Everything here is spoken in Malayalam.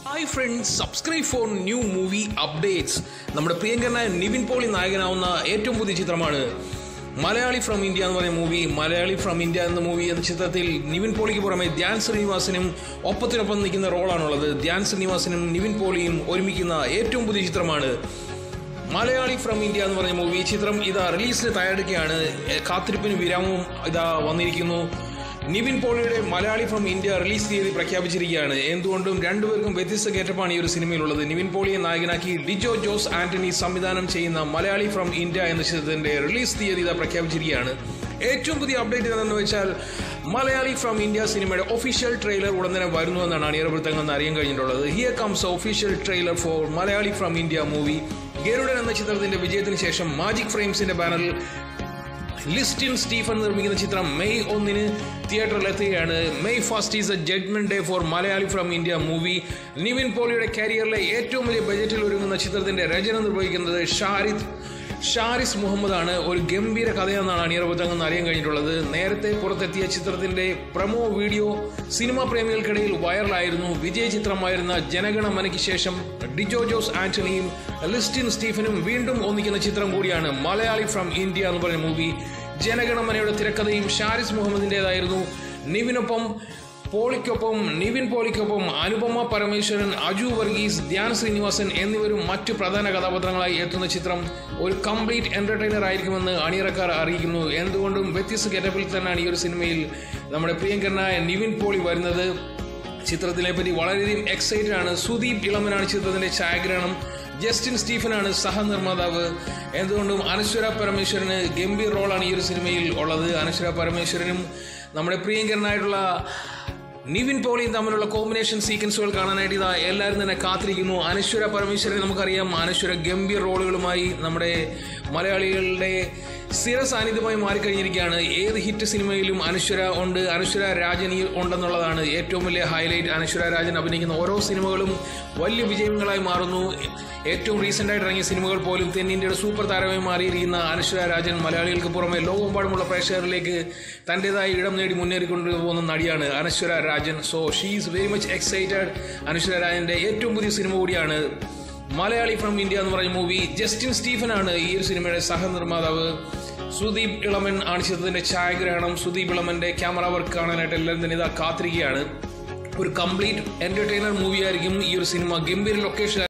hi friends subscribe for new movie updates നമ്മുടെ പ്രിയങ്കരനായ നിവിൻ പോളി നായകനാവുന്ന ഏറ്റവും പുതിയ ചിത്രമാണ് മലയാളി ഫ്രം ഇന്ത്യ എന്ന് പറയുന്ന മൂവി മലയാളി ഫ്രം ഇന്ത്യ എന്ന മൂവി എന്ന ചിത്രത്തിൽ നിവിൻ പോളിക്ക് പുറമെ ധ്യാൻ ശ്രീനിവാസനും ഒപ്പത്തിനൊപ്പം നിൽക്കുന്ന റോളാണുള്ളത് ധ്യാൻ ശ്രീനിവാസനും നിവിൻ പോളിയും ഒരുമിക്കുന്ന ഏറ്റവും പുതിയ ചിത്രമാണ് മലയാളി ഫ്രം ഇന്ത്യ എന്ന് പറഞ്ഞ മൂവി ചിത്രം ഇതാ റിലീസിന് തയ്യാറെടുക്കുകയാണ് എ, കാത്തിരിപ്പിന് വിരാമവും ഇതാ വന്നിരിക്കുന്നു നിവിൻ പോളിയുടെ മലയാളി ഫ്രം ഇന്ത്യ റിലീസ് തീയതി പ്രഖ്യാപിച്ചിരിക്കുകയാണ് എന്തുകൊണ്ടും രണ്ടുപേർക്കും വ്യത്യസ്ത കയറ്റപ്പാണ് ഈ ഒരു സിനിമയിലുള്ളത് നിവിൻ പോളിയെ നായകനാക്കി ഡിജോ ജോസ് ആന്റണി സംവിധാനം ചെയ്യുന്ന മലയാളി ഫ്രം ഇന്ത്യ എന്ന ചിത്രത്തിന്റെ റിലീസ് തീയതി ഇതാ പ്രഖ്യാപിച്ചിരിക്കുകയാണ് ഏറ്റവും പുതിയ അപ്ഡേറ്റ് എന്താണെന്ന് വെച്ചാൽ മലയാളി ഫ്രം ഇന്ത്യ സിനിമയുടെ ഒഫീഷ്യൽ ട്രെയിലർ ഉടൻ തന്നെ വരുന്നു എന്നാണ് അണിയറവൃത്തങ്ങൾ എന്ന് അറിയാൻ കഴിഞ്ഞിട്ടുള്ളത് here comes official trailer for Malayali from India movie Garudan എന്ന ചിത്രത്തിന്റെ വിജയത്തിന് ശേഷം മാജിക് ഫ്രെയിംസിന്റെ ബാനറിൽ ലിസ്റ്റിൻ സ്റ്റീഫൻ നിർമ്മിക്കുന്ന ചിത്രം മെയ് ഒന്നിന് തിയേറ്ററിൽ എത്തുകയാണ് May first is a judgment day for Malayali from India movie Nivin പോളിയുടെ കരിയറിലെ ഏറ്റവും വലിയ ബജറ്റിൽ ഒരുങ്ങുന്ന ചിത്രത്തിന്റെ രചന നിർവഹിക്കുന്നത് ഷാരിദ് ഷാരിസ് മുഹമ്മദ് ആണ് ഒരു ഗംഭീര കഥയെന്നാണ് അണിയറബദ്ധങ്ങൾ അറിയാൻ കഴിഞ്ഞിട്ടുള്ളത് നേരത്തെ പുറത്തെത്തിയ ചിത്രത്തിന്റെ പ്രമോ വീഡിയോ സിനിമാ പ്രേമികൾക്കിടയിൽ വൈറലായിരുന്നു വിജയ ചിത്രമായിരുന്ന ജനഗണമനയ്ക്ക് ശേഷം ഡിജോ ജോസ് ആന്റണിയും ലിസ്റ്റിൻ സ്റ്റീഫനും വീണ്ടും ഒന്നിക്കുന്ന ചിത്രം കൂടിയാണ് മലയാളി ഫ്രം ഇന്ത്യ എന്ന് പറയുന്ന മൂവി ജനഗണമനയുടെ തിരക്കഥയും ഷാരിസ് മുഹമ്മദിൻ്റെതായിരുന്നു നിവിനൊപ്പം പോളിക്കൊപ്പം നിവിൻ പോളിക്കൊപ്പം അനുപമ പരമേശ്വരൻ അജു വർഗീസ് ധ്യാൻ ശ്രീനിവാസൻ എന്നിവരും മറ്റു പ്രധാന കഥാപാത്രങ്ങളായി എത്തുന്ന ചിത്രം ഒരു കംപ്ലീറ്റ് എന്റർടൈനർ ആയിരിക്കുമെന്ന് അണിയറക്കാർ അറിയിക്കുന്നു എന്തുകൊണ്ടും വ്യത്യസ്ത ഗെറ്റപ്പിൽ തന്നെയാണ് ഈ ഒരു സിനിമയിൽ നമ്മുടെ പ്രിയങ്കരനായ നിവിൻ പോളി വരുന്നത് ചിത്രത്തിനെ പറ്റി വളരെയധികം എക്സൈറ്റഡ് ആണ് സുദീപ് ഇളമനാണ് ചിത്രത്തിന്റെ ഛായാഗ്രഹണം ജസ്റ്റിൻ സ്റ്റീഫനാണ് സഹനിർമ്മാതാവ് എന്തുകൊണ്ടും അനശ്വര പരമേശ്വരന് ഗംഭീർ റോളാണ് ഈ ഒരു സിനിമയിൽ ഉള്ളത് അനശ്വര പരമേശ്വരനും നമ്മുടെ പ്രിയങ്കരനായിട്ടുള്ള നിവിൻ പോളിയും തമ്മിലുള്ള കോമ്പിനേഷൻ സീക്വൻസുകൾ കാണാനായിട്ട് ഇതാ എല്ലാവരും തന്നെ കാത്തിരിക്കുന്നു അനശ്വര പരമേശ്വരനെ നമുക്കറിയാം അനശ്വര ഗംഭീർ റോളുകളുമായി നമ്മുടെ മലയാളികളുടെ സ്ഥിര സാന്നിധ്യമായി മാറിക്കഴിഞ്ഞിരിക്കുകയാണ് ഏത് ഹിറ്റ് സിനിമയിലും അനശ്വര ഉണ്ട് അനശ്വര രാജൻ ഈ ഉണ്ടെന്നുള്ളതാണ് ഏറ്റവും വലിയ ഹൈലൈറ്റ് അനശ്വര രാജൻ അഭിനയിക്കുന്ന ഓരോ സിനിമകളും വലിയ വിജയങ്ങളായി മാറുന്നു ഏറ്റവും റീസെന്റ് ആയിട്ട് ഇറങ്ങിയ സിനിമകൾ പോലും തെന്നിന്ത്യയുടെ സൂപ്പർ താരമായി മാറിയിരിക്കുന്ന അനശ്വര രാജൻ മലയാളികൾക്ക് പുറമെ ലോകമെമ്പാടുമുള്ള പ്രേക്ഷകരിലേക്ക് തൻ്റെതായ ഇടം നേടി മുന്നേറിക്കൊണ്ട് പോകുന്ന നടിയാണ് Anaswara Rajan so she is very much excited Anaswara രാജന്റെ ഏറ്റവും പുതിയ സിനിമ കൂടിയാണ് മലയാളി ഫ്രം ഇന്ത്യ എന്ന് പറയുന്ന മൂവി ജസ്റ്റിൻ സ്റ്റീഫൻ ആണ് ഈ ഒരു സിനിമയുടെ സഹനിർമ്മാതാവ് സുദീപ് ഇളമൻ ആണ് ചിത്രത്തിന്റെ ഛായാഗ്രഹണം സുദീപ് ഇളമന്റെ ക്യാമറ വർക്ക് കാണാനായിട്ട് എല്ലാവരും തന്നെ ഇതാ കാത്തിരിക്കുകയാണ് ഒരു കംപ്ലീറ്റ് എന്റർടൈനർ മൂവി ആയിരിക്കും ഈ ഒരു സിനിമ ഗംഭീര ലൊക്കേഷൻ